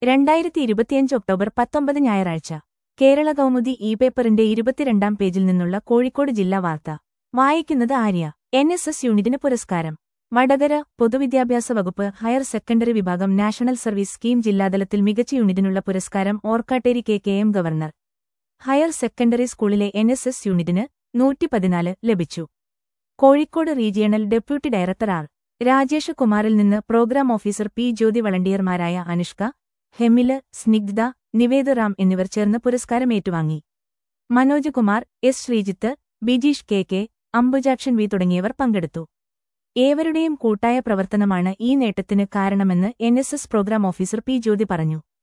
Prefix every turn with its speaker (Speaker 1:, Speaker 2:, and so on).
Speaker 1: രണ്ടായിരത്തി ഇരുപത്തിയഞ്ച് ഒക്ടോബർ പത്തൊമ്പത് ഞായറാഴ്ച കേരള കൗമുദി ഇ പേപ്പറിന്റെ ഇരുപത്തിരണ്ടാം പേജിൽ നിന്നുള്ള കോഴിക്കോട് ജില്ലാ വാർത്ത വായിക്കുന്നത് ആര്യ എൻ എസ് എസ് യൂണിറ്റിന് പുരസ്കാരം വടകര പൊതുവിദ്യാഭ്യാസ വകുപ്പ് ഹയർ സെക്കൻഡറി വിഭാഗം നാഷണൽ സർവീസ് സ്കീം ജില്ലാതലത്തിൽ മികച്ച യൂണിറ്റിനുള്ള പുരസ്കാരം Orkkatteri K K M government higher secondary സ്കൂളിലെ എൻ എസ് എസ് യൂണിറ്റിന് നൂറ്റി പതിനാല് ലഭിച്ചു Kozhikode regional deputy director R Rajesh കുമാറിൽ നിന്ന് പ്രോഗ്രാം ഓഫീസർ പി ജ്യോതി വളണ്ടിയർമാരായ അനുഷ്ക ഹെമില് സ്നിഗ്ധ നിവേദ് റാം എന്നിവർ ചേർന്ന് പുരസ്കാരം ഏറ്റുവാങ്ങി Manoj Kumar S Sreejith Bijeesh K K Ambujakshan V തുടങ്ങിയവർ പങ്കെടുത്തു ഏവരുടെയും കൂട്ടായ പ്രവർത്തനമാണ് ഈ നേട്ടത്തിന് കാരണമെന്ന് N programme officer P Jyothi പറഞ്ഞു